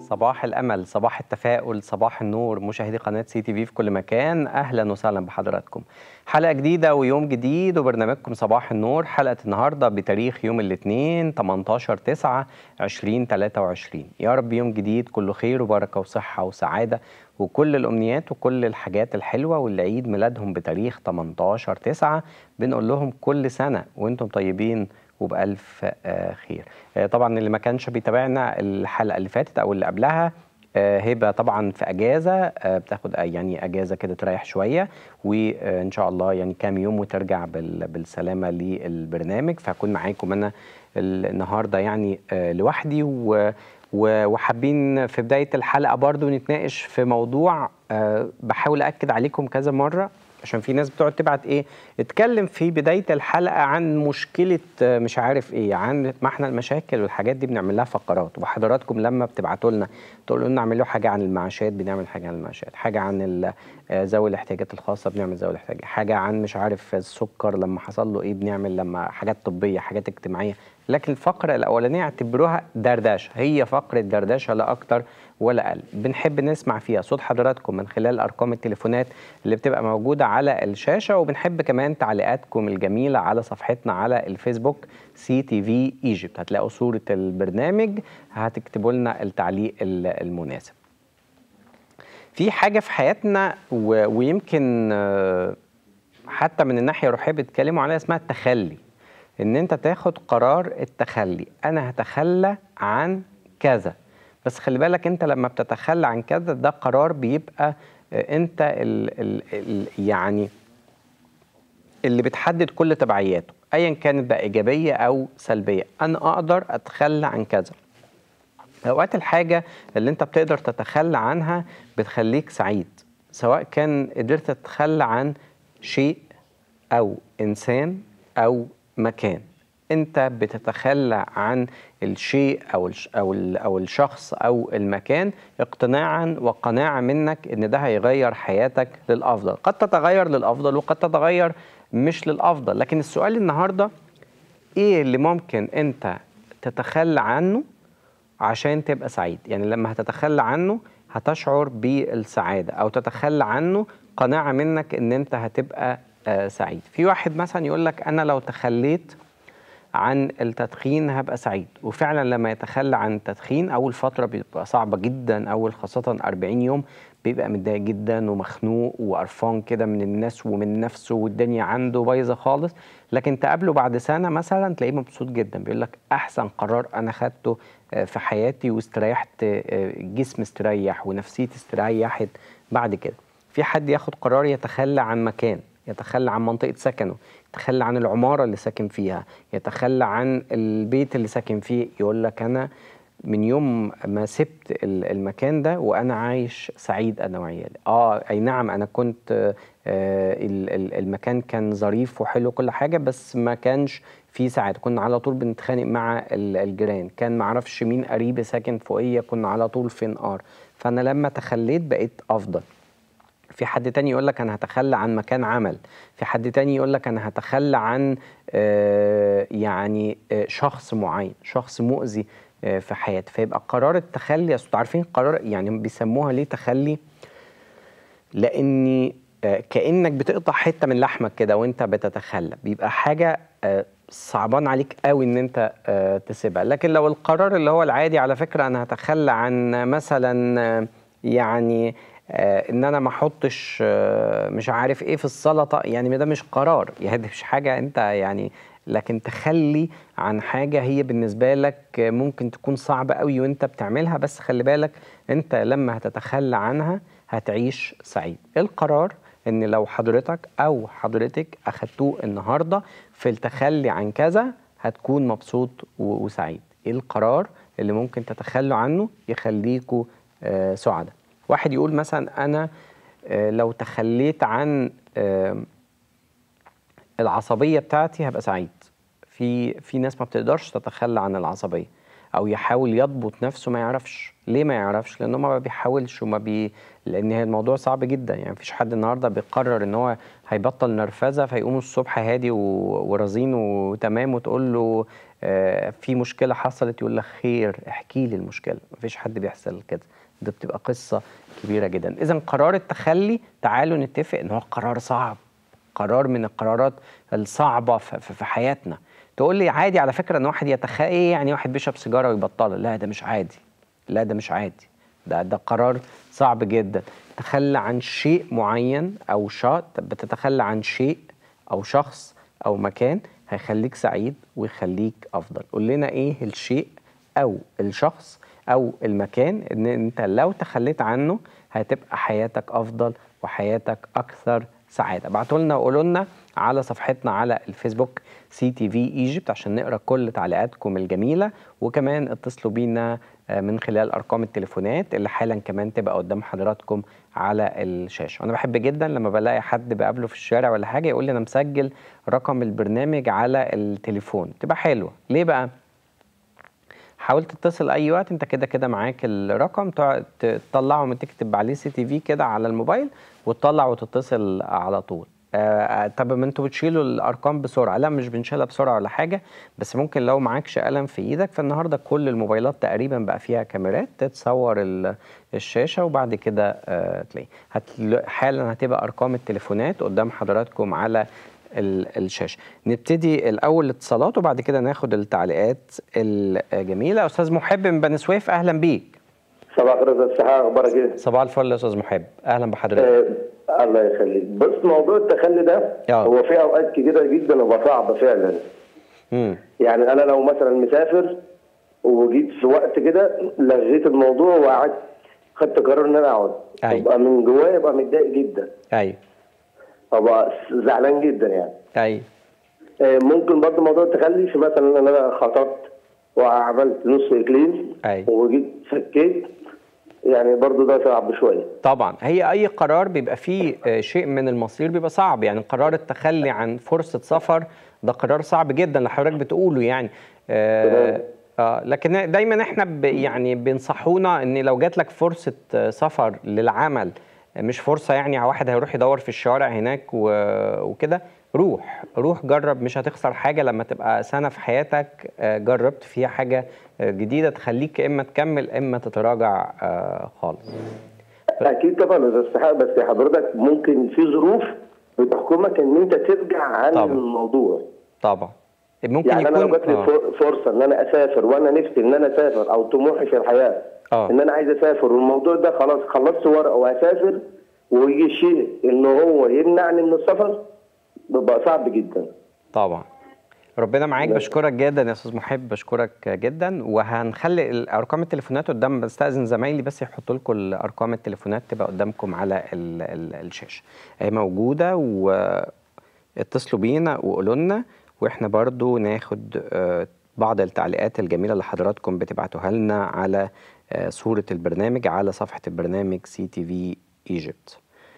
صباح الامل صباح التفاؤل صباح النور مشاهدي قناه سي تي في في كل مكان اهلا وسهلا بحضراتكم حلقه جديده ويوم جديد وبرنامجكم صباح النور حلقه النهارده بتاريخ يوم الاثنين 18 9 2023 يا رب يوم جديد كله خير وبركه وصحه وسعاده وكل الامنيات وكل الحاجات الحلوه واللي عيد ميلادهم بتاريخ 18 9 بنقول لهم كل سنه وانتم طيبين وبألف آه، خير آه، طبعا اللي ما كانش بيتابعنا الحلقة اللي فاتت أو اللي قبلها آه، هبة طبعا في أجازة آه، بتاخد آه، يعني أجازة كده تريح شوية وإن شاء الله يعني كام يوم وترجع بال- بالسلامة للبرنامج فهكون معاكم أنا النهاردة يعني آه، لوحدي و و- وحابين في بداية الحلقة برضو نتناقش في موضوع آه، بحاول أكد عليكم كذا مرة عشان في ناس بتقعد تبعت ايه اتكلم في بدايه الحلقه عن مشكله آه، مش عارف ايه عن ما احنا المشاكل والحاجات دي بنعمل لها فقرات وحضراتكم لما بتبعتوا لنا تقولوا لنا اعملوا حاجه عن المعاشات بنعمل حاجه عن المعاشات حاجه عن ال- آه، ذوي الاحتياجات الخاصه بنعمل ذوي الاحتياجات حاجه عن مش عارف السكر لما حصل له ايه بنعمل لما حاجات طبيه حاجات اجتماعيه لكن الفقره الاولانيه اعتبروها دردشه هي فقره دردشه لا اكتر ولا اقل بنحب نسمع فيها صوت حضراتكم من خلال ارقام التليفونات اللي بتبقى موجوده على الشاشه وبنحب كمان تعليقاتكم الجميله على صفحتنا على الفيسبوك سي تي في ايجيبت هتلاقوا صوره البرنامج هتكتبوا لنا التعليق ال- المناسب في حاجه في حياتنا و- ويمكن آه، حتى من الناحيه الروحيه بيتكلموا عليها اسمها التخلي ان انت تاخد قرار التخلي انا هتخلى عن كذا بس خلي بالك انت لما بتتخلى عن كذا ده قرار بيبقى آه، انت ال ال ال يعني اللي بتحدد كل تبعياته ايا كانت بقى ايجابيه او سلبيه انا اقدر اتخلى عن كذا اوقات الحاجه اللي انت بتقدر تتخلى عنها بتخليك سعيد سواء كان قدرت تتخلى عن شيء او انسان او مكان انت بتتخلى عن الشيء او الش او ال او الشخص او المكان اقتناعا وقناعه منك ان ده هيغير حياتك للافضل قد تتغير للافضل وقد تتغير مش للافضل لكن السؤال النهارده ايه اللي ممكن انت تتخلى عنه عشان تبقى سعيد يعني لما هتتخلى عنه هتشعر بالسعادة أو تتخلى عنه قناعة منك إن أنت هتبقى آه، سعيد في واحد مثلا يقول لك أنا لو تخليت عن التدخين هبقى سعيد وفعلا لما يتخلى عن التدخين أول فترة بتبقى صعبة جدا أول خاصة 40 يوم بيبقى متضايق جدا ومخنوق وقرفان كده من الناس ومن نفسه والدنيا عنده بايظة خالص لكن تقابله بعد سنة مثلا تلاقيه مبسوط جدا بيقول لك أحسن قرار أنا خدته آه، في حياتي واستريحت آه، جسمي استريح ونفسيتي استريحت بعد كده في حد ياخد قرار يتخلى عن مكان يتخلى عن منطقة سكنه يتخلى عن العمارة اللي ساكن فيها يتخلى عن البيت اللي ساكن فيه يقول لك أنا من يوم ما سبت ال- المكان ده وأنا عايش سعيد أنا وعيالي آه أي نعم أنا كنت آه، آه، ال- ال- المكان كان ظريف وحلو كل حاجة بس ما كانش فيه سعادة كنا على طول بنتخانق مع ال- الجيران كان معرفش مين قريب ساكن فوقيا كنا على طول في نقار فأنا لما تخليت بقيت أفضل في حد تاني يقول لك انا هتخلى عن مكان عمل في حد تاني يقول لك انا هتخلى عن آه، يعني آه، شخص معين شخص مؤذي آه، في حياتي فيبقى قرار التخلي اصل انتوا عارفين قرار يعني بيسموها ليه تخلي لاني آه، كانك بتقطع حته من لحمك كده وانت بتتخلى بيبقى حاجه آه، صعبان عليك قوي ان انت آه، تسيبها لكن لو القرار اللي هو العادي على فكره انا هتخلى عن مثلا آه، يعني آه، ان انا ما احطش آه، مش عارف ايه في السلطه يعني ده مش قرار يعني ده مش حاجه انت يعني لكن تخلي عن حاجه هي بالنسبه لك آه، ممكن تكون صعبه قوي وانت بتعملها بس خلي بالك انت لما هتتخلى عنها هتعيش سعيد القرار ان لو حضرتك او حضرتك اخدتوه النهارده في التخلي عن كذا هتكون مبسوط و- وسعيد ايه القرار اللي ممكن تتخلوا عنه يخليكوا آه، سعداء واحد يقول مثلا انا آه، لو تخليت عن آه، العصبيه بتاعتي هبقى سعيد في في ناس ما بتقدرش تتخلى عن العصبيه او يحاول يضبط نفسه ما يعرفش ليه ما يعرفش لانه ما بيحاولش وما بي لان هي الموضوع صعب جدا يعني مفيش حد النهارده بيقرر ان هو هيبطل نرفزه فيقوم الصبح هادي و- ورزين وتمام وتقول له آه، في مشكله حصلت يقول لك خير احكي لي المشكله مفيش حد بيحصل كده ده بتبقى قصه كبيره جدا اذا قرار التخلي تعالوا نتفق ان هو قرار صعب قرار من القرارات الصعبه في في- في حياتنا تقول لي عادي على فكره ان واحد يتخ ايه يعني واحد بيشرب سيجاره ويبطلها لا ده مش عادي لا ده مش عادي ده ده قرار صعب جدا تخلى عن شيء معين او شاء بتتخلى عن شيء او شخص او مكان هيخليك سعيد ويخليك افضل قول لنا ايه الشيء او الشخص او المكان ان انت لو تخليت عنه هتبقى حياتك افضل وحياتك اكثر سعاده ابعتوا لنا وقولوا لنا على صفحتنا على الفيسبوك سي تي في ايجيبت عشان نقرا كل تعليقاتكم الجميله وكمان اتصلوا بينا آه، من خلال ارقام التليفونات اللي حالا كمان تبقى قدام حضراتكم على الشاشه وانا بحب جدا لما بلاقي حد بقابله في الشارع ولا حاجه يقول لي انا مسجل رقم البرنامج على التليفون تبقى حلوه ليه بقى حاول تتصل اي وقت انت كده كده معاك الرقم تقعد تطلعه من تكتب عليه سي تي في كده على الموبايل وتطلع وتتصل على طول آه طب ما انتوا بتشيلوا الارقام بسرعه لا مش بنشيلها بسرعه ولا حاجه بس ممكن لو معاكش قلم في ايدك فالنهارده كل الموبايلات تقريبا بقى فيها كاميرات تتصور ال- الشاشه وبعد كده آه تلاقي هتل... حالا هتبقى ارقام التليفونات قدام حضراتكم على ال- الشاشه نبتدي الاول الاتصالات وبعد كده ناخد التعليقات الجميله استاذ محب من بني سويف اهلا بيك صباح الخير يا الصحة اخبارك ايه؟ صباح الفل يا استاذ محب اهلا بحضرتك آه الله يخليك بص موضوع التخلي ده آه. هو في اوقات كتيرة جدا هو صعب فعلا امم يعني انا لو مثلا مسافر وجيت في وقت كده لغيت الموضوع وقعدت خدت قرار ان انا اقعد أيوة. ابقى من جوايا ابقى متضايق جدا ايوه ابقى زعلان جدا يعني ايوه آه ممكن برضه موضوع التخلي في مثلا ان انا خطبت وعملت نص اكليل أيوة. وجيت فكيت يعني برضه ده صعب شويه طبعا هي اي قرار بيبقى فيه آه، شيء من المصير بيبقى صعب يعني قرار التخلي عن فرصه سفر ده قرار صعب جدا اللي حضرتك بتقوله يعني آه تمام. آه لكن دايما احنا ب يعني بينصحونا ان لو جات لك فرصه آه، سفر للعمل آه، مش فرصه يعني واحد هيروح يدور في الشوارع هناك و- وكده روح روح جرب مش هتخسر حاجه لما تبقى سنه في حياتك آه، جربت فيها حاجه آه، جديده تخليك اما تكمل اما تتراجع آه، خالص اكيد طبعا ده استحق بس حضرتك ممكن في ظروف بتحكمك ان انت ترجع عن طبعا. الموضوع طبعا ممكن يعني انا لو يكون جات لي آه. فر- فرصه ان انا اسافر وانا نفسي ان انا اسافر او طموحي في الحياه آه. ان انا عايز اسافر والموضوع ده خلاص خلصت ورقه وهسافر ويجي شيء ان هو يمنعني من السفر بيبقى صعب جدا طبعا ربنا معاك لا. بشكرك جدا يا استاذ محب بشكرك جدا وهنخلي الارقام التليفونات قدام بستاذن زمايلي بس يحطوا لكم الارقام التليفونات تبقى قدامكم على ال ال الشاشه هي موجوده واتصلوا بينا وقولوا لنا واحنا برضو ناخد آه، بعض التعليقات الجميله اللي حضراتكم بتبعتوها لنا على آه، صوره البرنامج على صفحه البرنامج سي تي في ايجيبت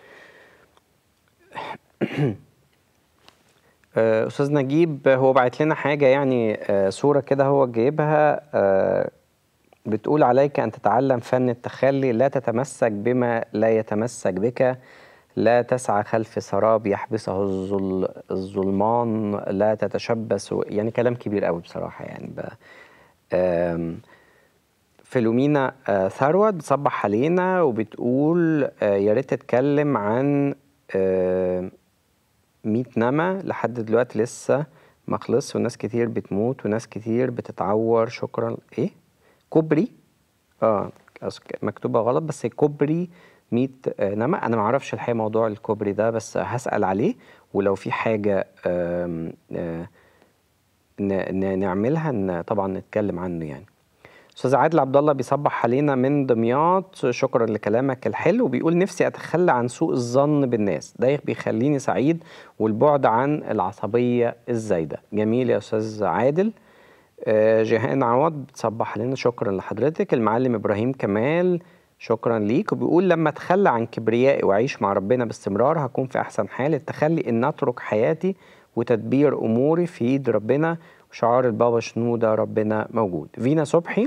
آه، استاذ نجيب هو بعت لنا حاجه يعني آه، صوره كده هو جايبها آه، بتقول عليك ان تتعلم فن التخلي لا تتمسك بما لا يتمسك بك لا تسعى خلف سراب يحبسه الظل الظلمان لا تتشبث يعني كلام كبير قوي بصراحه يعني بقى آم، فيلومينا آه، ثروت بتصبح علينا وبتقول آه، يا ريت تتكلم عن آه، 100 نما لحد دلوقتي لسه ما خلصش وناس كتير بتموت وناس كتير بتتعور شكرا ايه كوبري اه أصل مكتوبه غلط بس كوبري 100 آه، نما انا ما اعرفش الحقيقه موضوع الكوبري ده بس هسأل عليه ولو في حاجه آم، آه، ن- ن- نعملها ن- طبعا نتكلم عنه يعني استاذ عادل عبد الله بيصبح علينا من دمياط شكرا لكلامك الحلو بيقول نفسي اتخلى عن سوء الظن بالناس ده بيخليني سعيد والبعد عن العصبيه الزايده جميل يا استاذ عادل آه، جيهان عوض بتصبح علينا شكرا لحضرتك المعلم ابراهيم كمال شكرا ليك وبيقول لما اتخلى عن كبريائي واعيش مع ربنا باستمرار هكون في احسن حال التخلي ان اترك حياتي وتدبير اموري في ايد ربنا وشعار البابا شنوده ربنا موجود فينا صبحي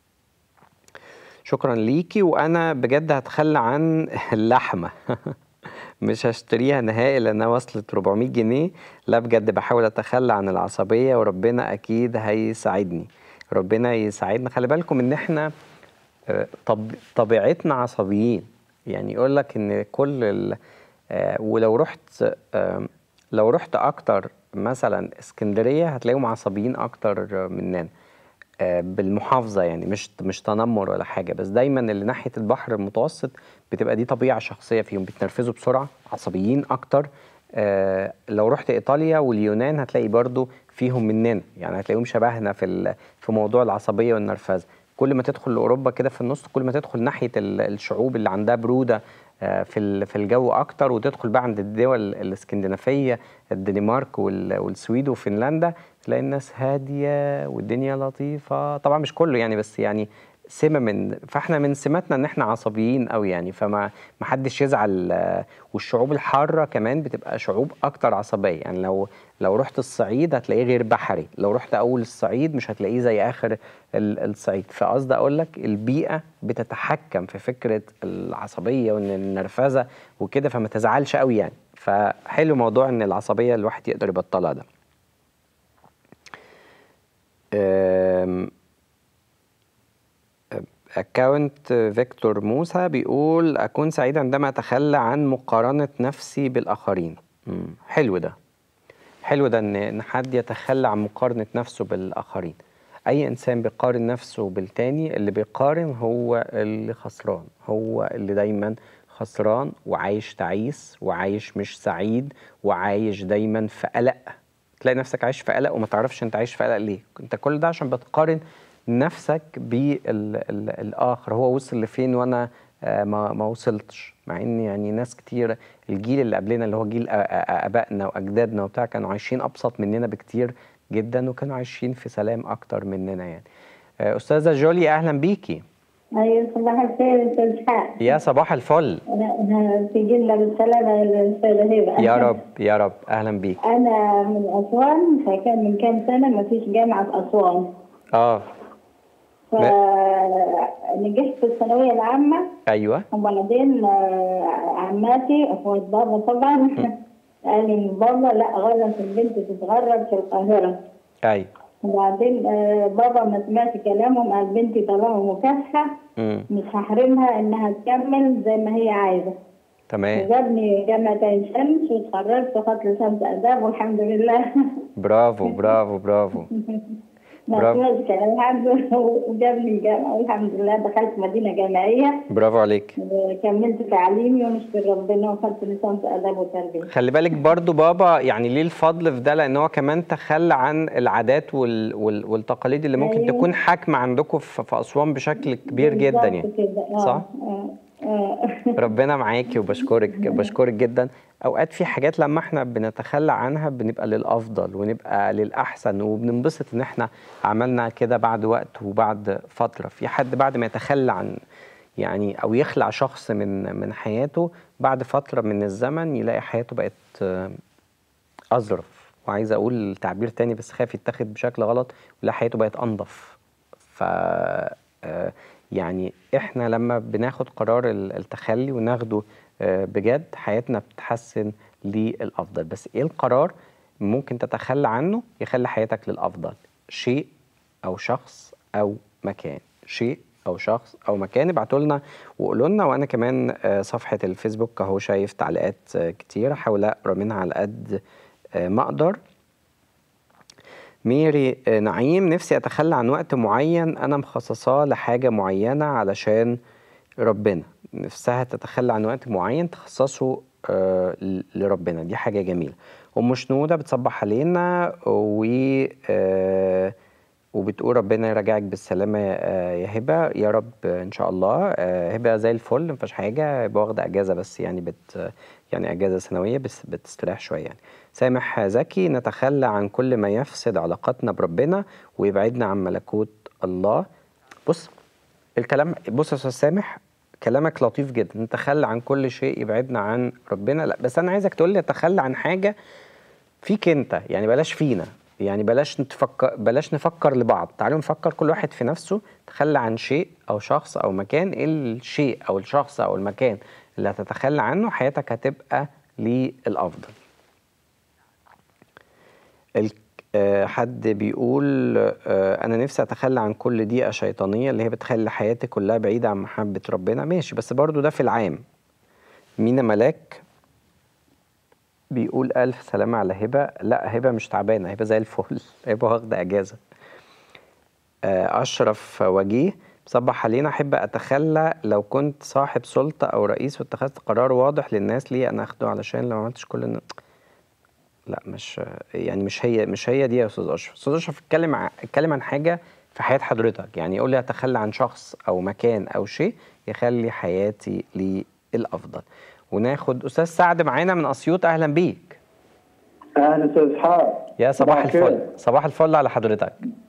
شكرا ليكي وانا بجد هتخلى عن اللحمه مش هشتريها نهائي لانها وصلت 400 جنيه لا بجد بحاول اتخلى عن العصبيه وربنا اكيد هيساعدني ربنا يساعدنا خلي بالكم ان احنا آه، طب طبيعتنا عصبيين يعني يقول لك ان كل ال... آه، ولو رحت آه، لو رحت اكتر مثلا اسكندريه هتلاقيهم عصبيين اكتر مننا آه، بالمحافظه يعني مش مش تنمر ولا حاجه بس دايما اللي ناحيه البحر المتوسط بتبقى دي طبيعه شخصيه فيهم بيتنرفزوا بسرعه عصبيين اكتر آه، لو رحت ايطاليا واليونان هتلاقي برضو فيهم مننا يعني هتلاقيهم شبهنا في ال- في موضوع العصبيه والنرفزه كل ما تدخل لاوروبا كده في النص كل ما تدخل ناحيه ال- الشعوب اللي عندها بروده آه، في ال- في الجو اكتر وتدخل بقى عند الدول الاسكندنافيه الدنمارك وال- والسويد وفنلندا تلاقي الناس هاديه والدنيا لطيفه طبعا مش كله يعني بس يعني سمه من فاحنا من سماتنا ان احنا عصبيين قوي يعني فما ما حدش يزعل آه، والشعوب الحاره كمان بتبقى شعوب اكتر عصبيه يعني لو لو رحت الصعيد هتلاقيه غير بحري لو رحت اول الصعيد مش هتلاقيه زي اخر ال- الصعيد فقصدي اقول لك البيئه بتتحكم في فكره العصبيه وان النرفزه وكده فما تزعلش قوي يعني فحلو موضوع ان العصبيه الواحد يقدر يبطلها ده أم، اكونت فيكتور موسى بيقول اكون سعيد عندما اتخلى عن مقارنه نفسي بالاخرين مم، حلو ده حلو ده ان ان حد يتخلى عن مقارنه نفسه بالاخرين اي انسان بيقارن نفسه بالتاني اللي بيقارن هو اللي خسران هو اللي دايما خسران وعايش تعيس وعايش مش سعيد وعايش دايما في قلق تلاقي نفسك عايش في قلق وما تعرفش انت عايش في قلق ليه انت كل ده عشان بتقارن نفسك بالاخر هو وصل لفين وانا آه، ما ما وصلتش مع ان يعني ناس كتير الجيل اللي قبلنا اللي هو جيل آ- آ- ابائنا واجدادنا وبتاع كانوا عايشين ابسط مننا بكتير جدا وكانوا عايشين في سلام اكتر مننا يعني آه، استاذه جولي اهلا بيكي ايوه صباح الخير استاذ اسحاق يا صباح الفل تجي لنا بالسلامه الاستاذه هبه يا رب يا رب اهلا بيك انا من اسوان فكان من كام سنه ما فيش جامعه في اسوان اه فنجحت في الثانويه العامه ايوه وبعدين آه، عماتي اخوات بابا طبعا قالوا من بابا لا غلط البنت تتغرب في القاهره ايوه وبعدين آه، بابا ما سمعش كلامهم قال بنتي طالما مكافحه امم مش هحرمها انها تكمل زي ما هي عايزه تمام جابني جامعة عين شمس واتخرجت وخدت لسانس آداب والحمد لله برافو برافو برافو ما برافو. سمعتش كلام الحمد لله وجابني الجامعة والحمد لله دخلت مدينة جامعية برافو عليك وكملت تعليمي ونشكر ربنا وخدت لسانس آداب وتربية خلي بالك برضو بابا يعني ليه الفضل في ده لان هو كمان تخلى عن العادات وال... وال... والتقاليد اللي ممكن أيوة. تكون حاكمه عندكم في... في اسوان بشكل كبير جدا يعني بالظبط كده. آه، صح؟ آه، آه. ربنا معاكي وبشكرك بشكرك جدا اوقات في حاجات لما احنا بنتخلى عنها بنبقى للافضل ونبقى للاحسن وبننبسط ان احنا عملنا كده بعد وقت وبعد فتره في حد بعد ما يتخلى عن يعني او يخلع شخص من من حياته بعد فتره من الزمن يلاقي حياته بقت آه، اظرف وعايز اقول تعبير تاني بس خايف يتاخد بشكل غلط ويلاقي حياته بقت انظف ف آه، يعني احنا لما بناخد قرار ال- التخلي وناخده آه، بجد حياتنا بتتحسن للافضل بس ايه القرار ممكن تتخلى عنه يخلي حياتك للافضل شيء او شخص او مكان شيء او شخص او مكان ابعتوا لنا وقولوا لنا وانا كمان آه، صفحه الفيسبوك اهو شايف تعليقات آه، كتير احاول اقرا منها على قد آه، ما اقدر ميري آه، نعيم نفسي اتخلى عن وقت معين انا مخصصاه لحاجه معينه علشان ربنا نفسها تتخلى عن وقت معين تخصصه آه، ل- لربنا دي حاجه جميله ام شنوده بتصبح علينا و آه، وبتقول ربنا يرجعك بالسلامه آه، يا هبه يا رب آه، ان شاء الله آه، هبه زي الفل مفيش حاجه هبه واخده اجازه بس يعني بت يعني اجازه سنويه بس بتستريح شويه يعني سامح زكي نتخلى عن كل ما يفسد علاقتنا بربنا ويبعدنا عن ملكوت الله بص الكلام بص يا استاذ سامح كلامك لطيف جدا نتخلى عن كل شيء يبعدنا عن ربنا لا بس انا عايزك تقول لي اتخلى عن حاجه فيك انت يعني بلاش فينا يعني بلاش نتفكر بلاش نفكر لبعض تعالوا نفكر كل واحد في نفسه تخلى عن شيء او شخص او مكان ايه الشيء او الشخص او المكان اللي هتتخلى عنه حياتك هتبقى للافضل ال- آه، حد بيقول آه، انا نفسي اتخلى عن كل دقيقه شيطانيه اللي هي بتخلي حياتي كلها بعيده عن محبه ربنا ماشي بس برضو ده في العام مينا ملاك بيقول ألف سلامة على هبة لا هبة مش تعبانة هبة زي الفل هبة واخدة أجازة آه، أشرف وجيه صبح علينا أحب أتخلى لو كنت صاحب سلطة أو رئيس واتخذت قرار واضح للناس ليه أنا أخده علشان لو ما عملتش كل الن- لا مش يعني مش هي مش هي دي يا أستاذ أشرف أستاذ أشرف اتكلم ع- اتكلم عن حاجة في حياة حضرتك يعني يقول لي أتخلى عن شخص أو مكان أو شيء يخلي حياتي للأفضل وناخد أستاذ سعد معانا من أسيوط أهلا بيك اهلا استاذ اسحاق يا صباح صباح الخير. الفل صباح الفل على حضرتك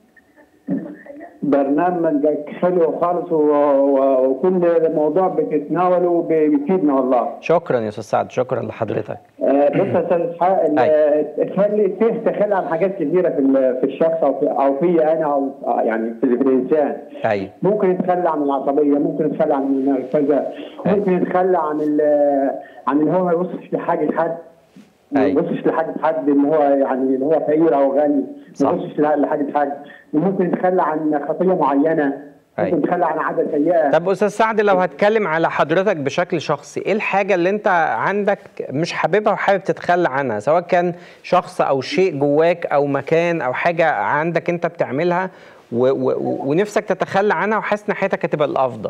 برنامجك حلو خالص و... و... وكل موضوع بتتناوله ب- بيفيدنا والله شكرا يا استاذ سعد شكرا لحضرتك آه، بص يا استاذ اسحاق ال- أي. تخلي فيه تخلي عن حاجات كثيره في ال- في الشخص او في او في انا او آه، يعني في, في الانسان ايوه ممكن يتخلى عن العصبيه ممكن يتخلى عن النرفزه أي. ممكن يتخلى عن ال- عن ان هو ما يبصش لحاجه حد ما أي. يبصش لحاجه حد ان هو يعني ان هو فقير او غني صح. ما يبصش لحاجه حد ممكن يتخلى عن خطيه معينه أي. ممكن يتخلى عن عاده سيئه طب استاذ سعد لو هتكلم على حضرتك بشكل شخصي ايه الحاجه اللي انت عندك مش حاببها وحابب تتخلى عنها سواء كان شخص او شيء جواك او مكان او حاجه عندك انت بتعملها و و و ونفسك تتخلى عنها وحاسس ان حياتك هتبقى الافضل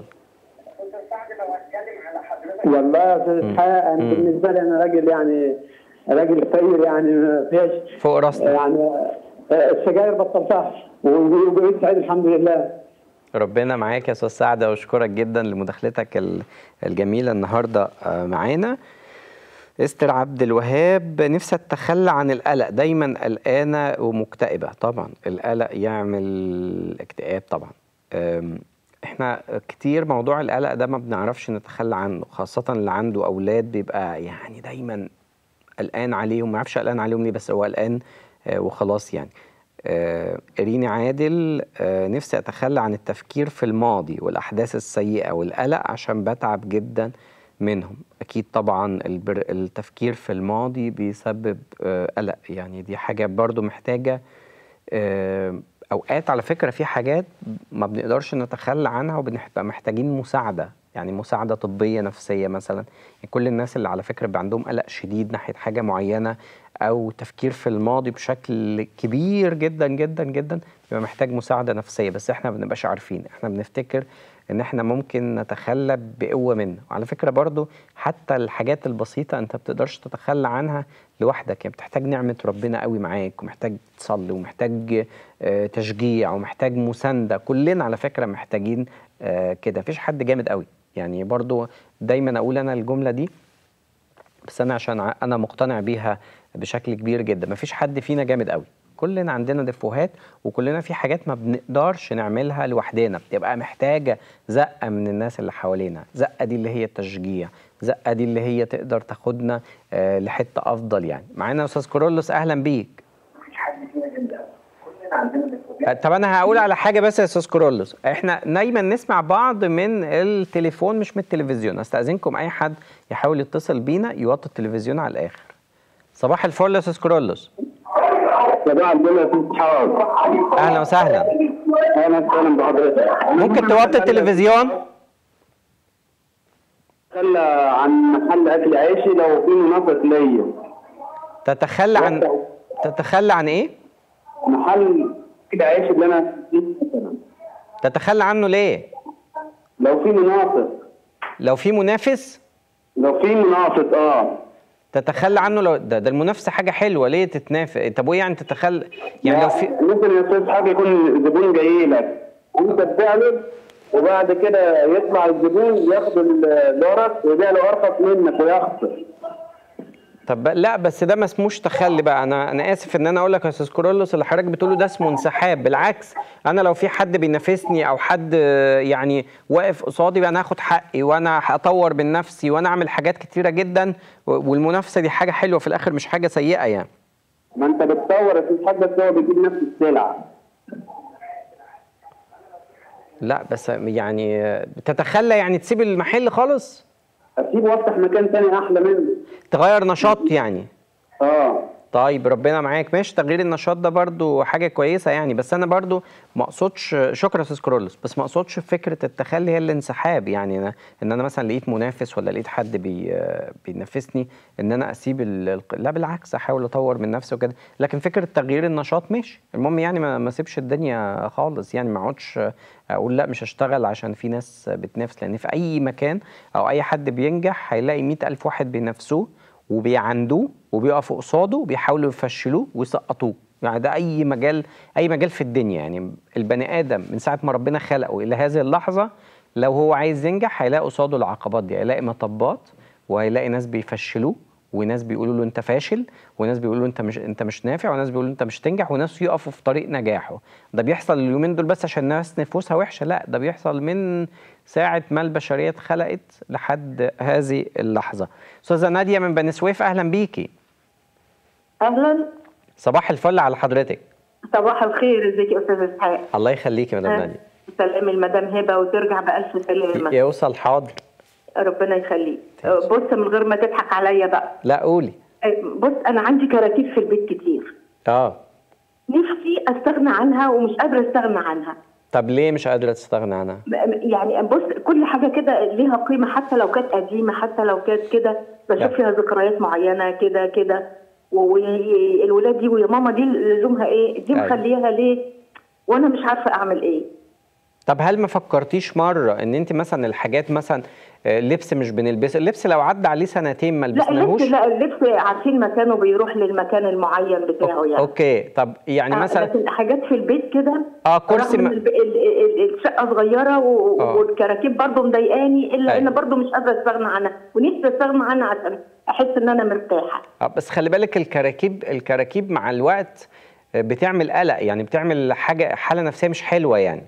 والله يا استاذ اسحاق انا مم. بالنسبه لي انا راجل يعني راجل فقير يعني ما فيش فوق راسنا يعني آه، السجاير بطلتها وبقيت سعيد الحمد لله ربنا معاك يا استاذ سعد واشكرك جدا لمداخلتك ال- الجميله النهارده آه، معانا استر عبد الوهاب نفسي اتخلى عن القلق دايما قلقانه ومكتئبه طبعا القلق يعمل اكتئاب طبعا أم، احنا كتير موضوع القلق ده ما بنعرفش نتخلى عنه خاصه اللي عنده اولاد بيبقى يعني دايما قلقان عليهم ما اعرفش قلقان عليهم ليه بس هو قلقان آه، وخلاص يعني آه، إريني عادل آه، نفسي أتخلى عن التفكير في الماضي والأحداث السيئة والقلق عشان بتعب جدا منهم أكيد طبعا البر التفكير في الماضي بيسبب آه، قلق يعني دي حاجة برضو محتاجة آه، أوقات على فكرة في حاجات ما بنقدرش نتخلى عنها وبنبقى محتاجين مساعدة يعني مساعدة طبية نفسية مثلا يعني كل الناس اللي على فكرة بيبقى عندهم قلق شديد ناحية حاجة معينة أو تفكير في الماضي بشكل كبير جدا جدا جدا بيبقى محتاج مساعدة نفسية بس احنا ما بنبقاش عارفين احنا بنفتكر ان احنا ممكن نتخلى بقوة منه وعلى فكرة برضو حتى الحاجات البسيطة انت بتقدرش تتخلى عنها لوحدك يعني بتحتاج نعمة ربنا قوي معاك ومحتاج تصلي ومحتاج آه، تشجيع ومحتاج مساندة كلنا على فكرة محتاجين آه، كده مفيش حد جامد قوي يعني برضو دايما اقول انا الجملة دي بس انا عشان ع- انا مقتنع بيها بشكل كبير جدا مفيش حد فينا جامد قوي كلنا عندنا دفوهات وكلنا في حاجات ما بنقدرش نعملها لوحدنا بتبقى محتاجه زقه من الناس اللي حوالينا زقه دي اللي هي التشجيع زقه دي اللي هي تقدر تاخدنا آه لحته افضل يعني معانا استاذ كورولوس اهلا بيك آه، طب انا هقول على حاجه بس يا استاذ كورولوس احنا دايما نسمع بعض من التليفون مش من التلفزيون استاذنكم اي حد يحاول يتصل بينا يوطي التلفزيون على الاخر صباح الفل يا استاذ كورولوس صباح الفل يا استاذ اسحاق اهلا وسهلا اهلا وسهلا بحضرتك ممكن توطي التلفزيون اتخلى عن محل اكل عيشي لو في منافس ليا تتخلى عن تتخلى عن ايه محل اكل عيشي اللي انا فيه مثلا تتخلى عنه ليه لو في منافس لو في منافس لو في منافس اه تتخلى عنه لو ده, ده المنافسه حاجه حلوه ليه تتنافس طب وايه يعني تتخلى يعني لو في ممكن يا استاذ حاجه يكون زبون جاي لك وانت تبيع له وبعد كده يطلع الزبون ياخد الورق ويبيع له ارخص منك ويخسر طب لا بس ده ما اسموش تخلي بقى انا انا اسف ان انا اقول لك يا استاذ كورولوس اللي حضرتك بتقوله ده اسمه انسحاب بالعكس انا لو في حد بينافسني او حد آه، يعني واقف قصادي بقى انا هاخد حقي وانا هطور من نفسي وانا اعمل حاجات كتيره جدا و- والمنافسه دي حاجه حلوه في الاخر مش حاجه سيئه يعني ما انت بتطور يا استاذ حاج بس هو بيجيب نفس السلعه لا بس يعني تتخلى يعني تسيب المحل خالص اسيبه وافتح مكان تاني احلى منه تغير نشاط يعني اه طيب ربنا معاك ماشي تغيير النشاط ده برضو حاجه كويسه يعني بس انا برضو ما اقصدش شكرا يا استاذ كرولس بس ما اقصدش فكره التخلي هي الانسحاب يعني أنا ان انا مثلا لقيت منافس ولا لقيت حد بي بينافسني ان انا اسيب ال... ال- لا بالعكس احاول اطور من نفسي وكده لكن فكره تغيير النشاط ماشي المهم يعني ما ما اسيبش الدنيا خالص يعني ما اقعدش اقول لا مش هشتغل عشان في ناس بتنافس لان في اي مكان او اي حد بينجح هيلاقي مئة الف واحد بينافسوه وبيعندوه وبيقفوا قصاده وبيحاولوا يفشلوه ويسقطوه يعني ده اي مجال اي مجال في الدنيا يعني البني ادم من ساعه ما ربنا خلقه الى هذه اللحظه لو هو عايز ينجح هيلاقي قصاده العقبات دي هيلاقي مطبات وهيلاقي ناس بيفشلوه وناس بيقولوا له انت فاشل وناس بيقولوا له انت مش انت مش نافع وناس بيقولوا له انت مش تنجح وناس يقفوا في طريق نجاحه ده بيحصل اليومين دول بس عشان الناس نفوسها وحشه لا ده بيحصل من ساعه ما البشريه اتخلقت لحد هذه اللحظه استاذه ناديه من بني سويف اهلا بيكي اهلا صباح الفل على حضرتك صباح الخير ازيك يا استاذ اسحاق الله يخليكي يا مدام ناديه سلام المدام هبه وترجع بالف سلامه يوصل حاضر ربنا يخليك بص من غير ما تضحك عليا بقى لا قولي بص انا عندي كراكيب في البيت كتير اه نفسي استغنى عنها ومش قادره استغنى عنها طب ليه مش قادره تستغنى عنها يعني بص كل حاجه كده ليها قيمه حتى لو كانت قديمه حتى لو كانت كده لا. بشوف فيها ذكريات معينه كده كده والولاد دي ويا ماما دي لزومها ايه دي أيوة. مخليها ليه وانا مش عارفه اعمل ايه طب هل ما فكرتيش مره ان انت مثلا الحاجات مثلا آه، لبس مش بنلبسه اللبس لو عدى عليه سنتين ما لا لبسناهوش اللبس لا اللبس عارفين مكانه بيروح للمكان المعين بتاعه يعني اوكي طب يعني آه، مثلا لكن حاجات في البيت كده اه كرسي رغم ما- إن الب- ال- ال- الشقه صغيره و- آه. والكراكيب برضه مضايقاني الا أيوة. ان برضه مش قادره استغنى عنها ونفسي استغنى عنها عشان احس ان انا مرتاحه آه بس خلي بالك الكراكيب الكراكيب مع الوقت آه، بتعمل قلق يعني بتعمل حاجه حاله نفسيه مش حلوه يعني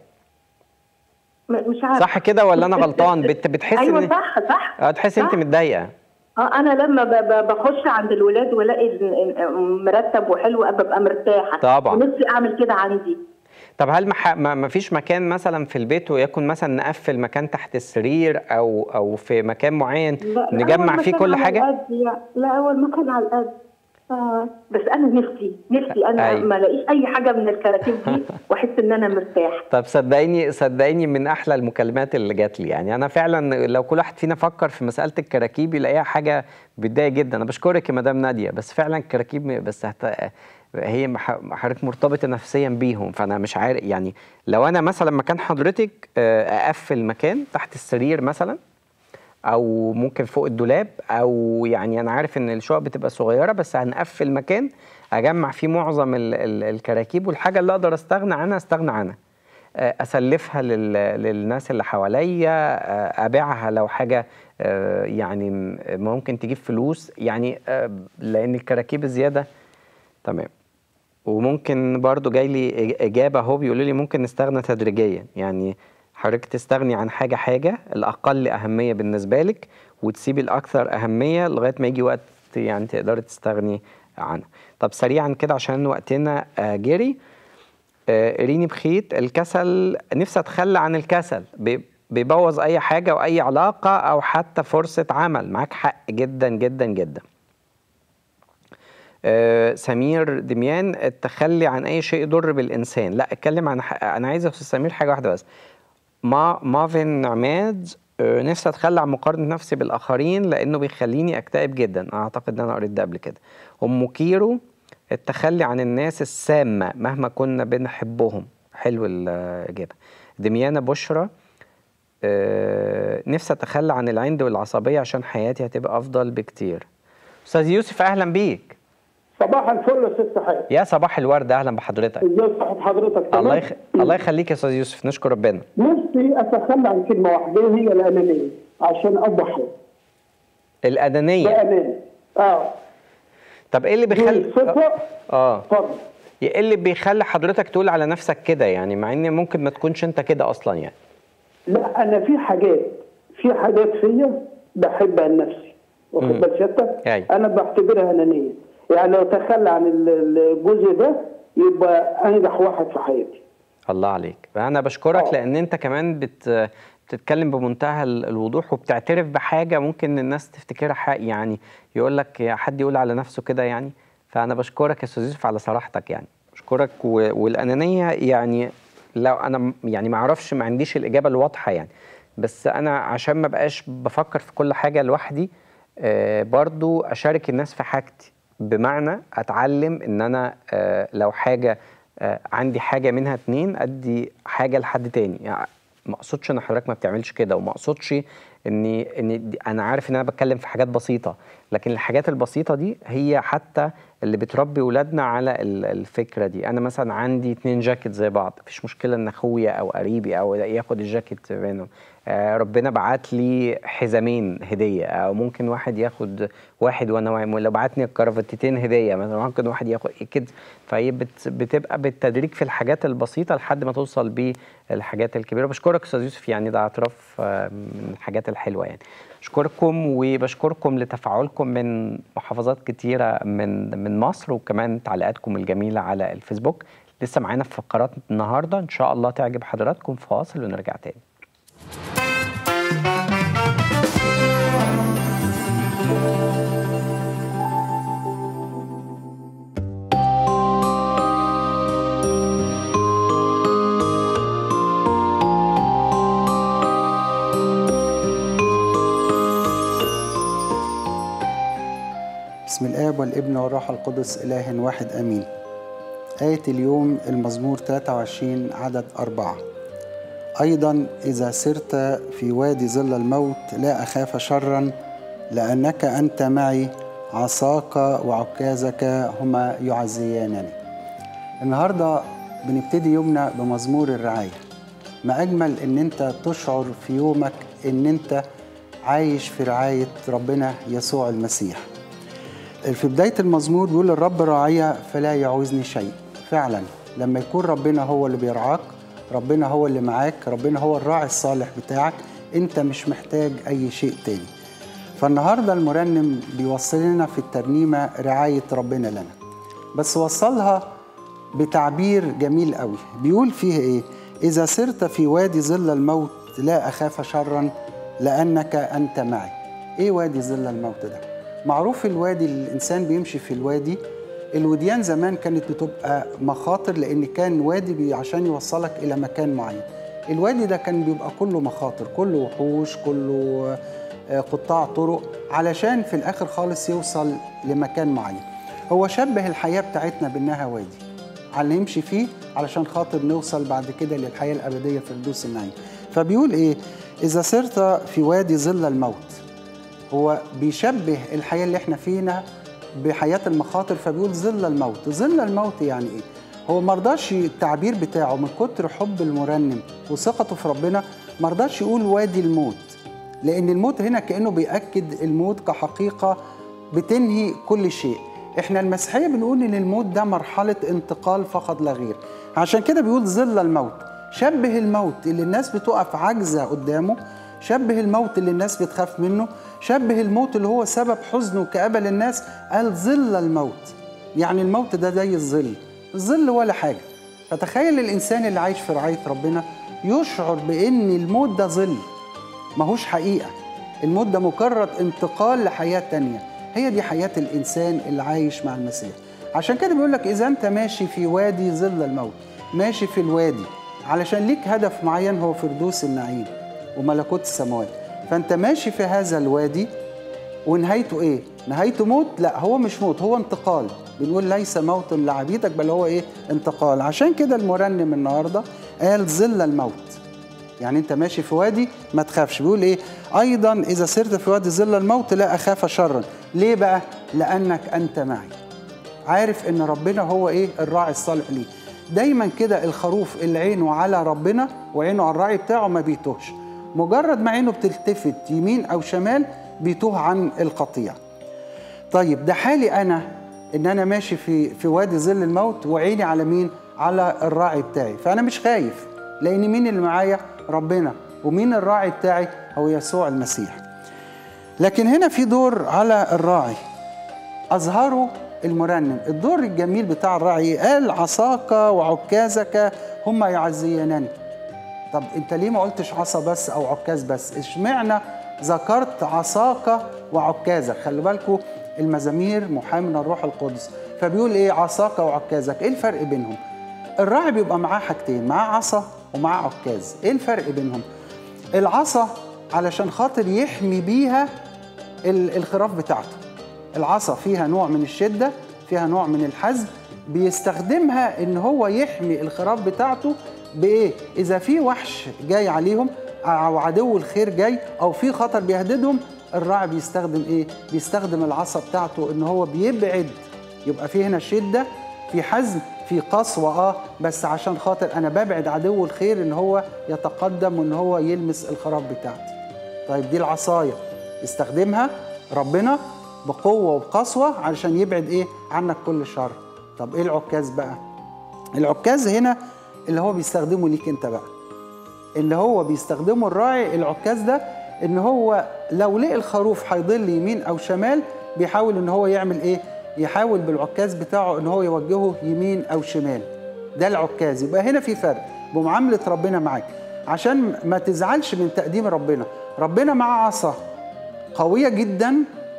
م- مش عارفه صح كده ولا انا غلطان بت بتحس ايوه ان صح صح اه تحس انت صح. متضايقه اه انا لما ب- ب- بخش عند الولاد والاقي ال- ال- مرتب وحلو ببقى مرتاحه طبعا. ونفسي اعمل كده عندي طب هل مح... ما ما فيش مكان مثلا في البيت ويكون مثلا نقفل مكان تحت السرير او او في مكان معين لا، نجمع أول فيه مكان كل على حاجه القد يعني. لا اول مكان على القد آه. بس انا نفسي نفسي انا أيوة. ما الاقيش اي حاجه من الكراكيب دي واحس ان انا مرتاح طب صدقيني صدقيني من احلى المكالمات اللي جات لي يعني انا فعلا لو كل واحد فينا فكر في مساله الكراكيب يلاقيها حاجه بتضايق جدا انا بشكرك يا مدام ناديه بس فعلا الكراكيب م- بس هت... هي مح- حضرتك مرتبطه نفسيا بيهم فانا مش عارف يعني لو انا مثلا مكان حضرتك آه، اقفل مكان تحت السرير مثلا او ممكن فوق الدولاب او يعني انا عارف ان الشقق بتبقى صغيره بس هنقفل مكان اجمع فيه معظم ال ال الكراكيب والحاجه اللي اقدر استغنى عنها استغنى عنها آه، اسلفها لل للناس اللي حواليا آه، ابيعها لو حاجه آه، يعني م- ممكن تجيب فلوس يعني آه، لان الكراكيب الزياده تمام وممكن برضو جاي لي إج- اجابه اهو بيقولوا لي ممكن نستغنى تدريجيا يعني حضرتك تستغني عن حاجه حاجه الاقل اهميه بالنسبه لك وتسيبي الاكثر اهميه لغايه ما يجي وقت يعني تقدري تستغني عنها طب سريعا كده عشان وقتنا آه، جري آه، ريني بخيت الكسل نفسي اتخلى عن الكسل بي- بيبوظ اي حاجه واي علاقه او حتى فرصه عمل معاك حق جدا جدا جدا آه، سمير دميان التخلي عن اي شيء يضر بالانسان لا اتكلم عن ح... انا عايز يا استاذ سمير حاجه واحده بس ما مافن عماد آه، نفسي اتخلى عن مقارنه نفسي بالاخرين لانه بيخليني اكتئب جدا اعتقد ان انا قريت ده قبل كده ام كيرو التخلي عن الناس السامه مهما كنا بنحبهم حلو الاجابه دميانه بشرى آه، نفسي اتخلى عن العند والعصبيه عشان حياتي هتبقى افضل بكتير استاذ يوسف اهلا بيك صباح الفل يا ست حاج يا صباح الورد اهلا بحضرتك ازاي صحة حضرتك تمام؟ الله يخ... الله يخليك يا استاذ يوسف نشكر ربنا نفسي اتخلى عن كلمه واحده هي الانانيه عشان اضحي الانانيه بامانه اه طب ايه اللي بيخلي دي صفه اه اتفضل ايه اللي بيخلي حضرتك تقول على نفسك كده يعني مع ان ممكن ما تكونش انت كده اصلا يعني لا انا في حاجات في حاجات فيا بحبها لنفسي واخد مم. بال سيادتك أيوة. انا بعتبرها انانيه يعني لو تخلى عن ال- الجزء ده يبقى انجح واحد في حياتي الله عليك انا بشكرك آه. لان انت كمان بت بتتكلم بمنتهى ال- الوضوح وبتعترف بحاجه ممكن الناس تفتكرها حق يعني يقول لك يا حد يقول على نفسه كده يعني فانا بشكرك يا استاذ يوسف على صراحتك يعني بشكرك و... والانانيه يعني لو انا م- يعني ما اعرفش ما عنديش الاجابه الواضحه يعني بس انا عشان ما بقاش بفكر في كل حاجه لوحدي آه برضو اشارك الناس في حاجتي بمعنى اتعلم ان انا آه لو حاجه آه عندي حاجه منها اتنين ادي حاجه لحد تاني يعني ما اقصدش ان حضرتك ما بتعملش كده وما اقصدش اني ان دي- انا عارف ان انا بتكلم في حاجات بسيطه لكن الحاجات البسيطه دي هي حتى اللي بتربي ولادنا على ال- الفكره دي انا مثلا عندي اتنين جاكيت زي بعض مفيش مشكله ان اخويا او قريبي او ياخد الجاكيت منهم آه، ربنا بعت لي حزامين هديه او ممكن واحد ياخد واحد وانا واعي. لو بعتني الكرافتتين هديه مثلا ممكن واحد ياخد كده فهي بت- بتبقى بالتدريج في الحاجات البسيطه لحد ما توصل بالحاجات الكبيره بشكرك استاذ يوسف يعني ده اعتراف آه، من الحاجات الحلوه يعني اشكركم وبشكركم لتفاعلكم من محافظات كتيره من من مصر وكمان تعليقاتكم الجميله على الفيسبوك لسه معانا في فقرات النهارده ان شاء الله تعجب حضراتكم فاصل ونرجع تاني بسم الآب والابن والروح القدس إله واحد آمين آية اليوم المزمور 23 عدد أربعة أيضا إذا سرت في وادي ظل الموت لا أخاف شرا لأنك أنت معي عصاك وعكازك هما يعزيانني النهاردة بنبتدي يومنا بمزمور الرعاية ما أجمل إن أنت تشعر في يومك إن أنت عايش في رعاية ربنا يسوع المسيح في بداية المزمور بيقول الرب راعية فلا يعوزني شيء فعلا لما يكون ربنا هو اللي بيرعاك ربنا هو اللي معاك ربنا هو الراعي الصالح بتاعك انت مش محتاج اي شيء تاني فالنهاردة المرنم بيوصل لنا في الترنيمة رعاية ربنا لنا بس وصلها بتعبير جميل قوي بيقول فيه ايه إذا سرت في وادي ظل الموت لا أخاف شرا لأنك أنت معي إيه وادي ظل الموت ده؟ معروف الوادي اللي الإنسان بيمشي في الوادي الوديان زمان كانت بتبقى مخاطر لأن كان وادي بي- عشان يوصلك إلى مكان معين الوادي ده كان بيبقى كله مخاطر كله وحوش كله آه، قطاع طرق علشان في الآخر خالص يوصل لمكان معين هو شبه الحياة بتاعتنا بأنها وادي على نمشي فيه علشان خاطر نوصل بعد كده للحياة الأبدية في فردوس النعيم فبيقول إيه إذا سرت في وادي ظل الموت هو بيشبه الحياة اللي احنا فينا بحياة المخاطر فبيقول ظل الموت ظل الموت يعني ايه هو مرضاش التعبير بتاعه من كتر حب المرنم وثقته في ربنا مرضاش يقول وادي الموت لأن الموت هنا كأنه بيأكد الموت كحقيقة بتنهي كل شيء احنا المسيحية بنقول ان الموت ده مرحلة انتقال فقط لا غير عشان كده بيقول ظل الموت شبه الموت اللي الناس بتقف عاجزة قدامه شبه الموت اللي الناس بتخاف منه شبه الموت اللي هو سبب حزن وكآبة للناس قال ظل الموت يعني الموت ده زي الظل الظل ولا حاجة فتخيل الإنسان اللي عايش في رعاية ربنا يشعر بأن الموت ده ظل ماهوش حقيقة الموت ده مجرد انتقال لحياة تانية هي دي حياة الإنسان اللي عايش مع المسيح عشان كده بيقول لك إذا أنت ماشي في وادي ظل الموت ماشي في الوادي علشان ليك هدف معين هو فردوس النعيم وملكوت السماوات فأنت ماشي في هذا الوادي ونهايته ايه؟ نهايته موت؟ لا هو مش موت هو انتقال بنقول ليس موت لعبيدك بل هو ايه؟ انتقال عشان كده المرنم النهارده قال ظل الموت يعني انت ماشي في وادي ما تخافش بيقول ايه ايضا اذا سرت في وادي ظل الموت لا اخاف شرا ليه بقى لانك انت معي عارف ان ربنا هو ايه الراعي الصالح ليه دايما كده الخروف اللي عينه على ربنا وعينه على الراعي بتاعه ما بيتوهش مجرد ما عينه بتلتفت يمين او شمال بيتوه عن القطيع طيب ده حالي انا ان انا ماشي في في وادي ظل الموت وعيني على مين على الراعي بتاعي فانا مش خايف لان مين اللي معايا ربنا ومين الراعي بتاعي هو يسوع المسيح لكن هنا في دور على الراعي اظهره المرنم الدور الجميل بتاع الراعي قال عصاك وعكازك هما يعزيانني طب انت ليه ما قلتش عصا بس او عكاز بس اشمعنى ذكرت عصاك وعكازك خلي بالكم المزامير محامي من الروح القدس فبيقول ايه عصاك وعكازك ايه الفرق بينهم الراعي بيبقى معاه حاجتين معاه عصا ومعاه عكاز ايه الفرق بينهم العصا علشان خاطر يحمي بيها ال- الخراف بتاعته العصا فيها نوع من الشدة فيها نوع من الحزم بيستخدمها ان هو يحمي الخراف بتاعته بايه اذا في وحش جاي عليهم او عدو الخير جاي او في خطر بيهددهم الراعي بيستخدم ايه بيستخدم العصا بتاعته ان هو بيبعد يبقى في هنا شده في حزم في قسوه اه بس عشان خاطر انا ببعد عدو الخير ان هو يتقدم وان هو يلمس الخراف بتاعتي طيب دي العصايه استخدمها ربنا بقوه وبقسوه علشان يبعد ايه عنك كل شر طب ايه العكاز بقى العكاز هنا اللي هو بيستخدمه ليك انت بقى اللي هو بيستخدمه الراعي العكاز ده ان هو لو لقى الخروف هيضل يمين او شمال بيحاول ان هو يعمل ايه يحاول بالعكاز بتاعه ان هو يوجهه يمين او شمال ده العكاز يبقى هنا في فرق بمعامله ربنا معاك عشان ما تزعلش من تقديم ربنا ربنا معاه عصا قوية جدا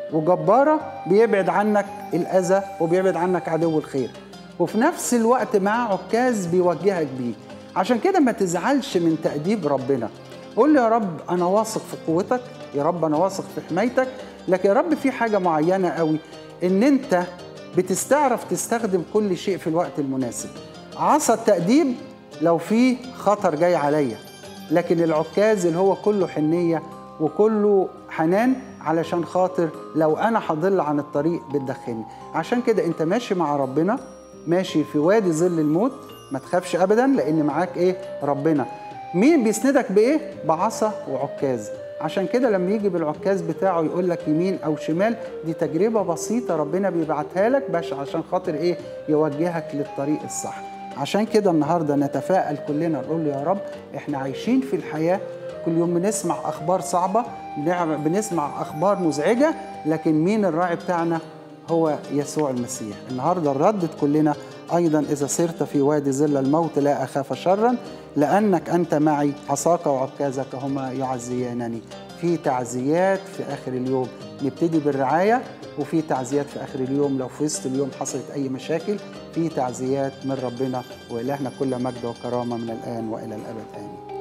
وجبارة بيبعد عنك الأذى وبيبعد عنك عدو الخير وفي نفس الوقت معاه عكاز بيوجهك بيه عشان كده ما تزعلش من تأديب ربنا قول له يا رب أنا واثق في قوتك يا رب أنا واثق في حمايتك لكن يا رب في حاجة معينة قوي إن أنت بتستعرف تستخدم كل شيء في الوقت المناسب عصا التأديب لو في خطر جاي عليا لكن العكاز اللي هو كله حنية وكله حنان علشان خاطر لو انا هضل عن الطريق بتدخلني عشان كده انت ماشي مع ربنا ماشي في وادي ظل الموت ما تخافش ابدا لان معاك ايه ربنا مين بيسندك بايه بعصا وعكاز عشان كده لما يجي بالعكاز بتاعه يقول لك يمين او شمال دي تجربه بسيطه ربنا بيبعتها لك باش عشان خاطر ايه يوجهك للطريق الصح عشان كده النهارده نتفائل كلنا نقول له يا رب احنا عايشين في الحياه كل يوم بنسمع اخبار صعبه بنعم- بنسمع اخبار مزعجه لكن مين الراعي بتاعنا هو يسوع المسيح النهارده نردد كلنا ايضا اذا سرت في وادي ظل الموت لا اخاف شرا لانك انت معي عصاك وعكازك هما يعزيانني في تعزيات في اخر اليوم نبتدي بالرعايه وفي تعزيات في اخر اليوم لو في وسط اليوم حصلت اي مشاكل في تعزيات من ربنا والهنا كل مجد وكرامه من الان والى الابد امين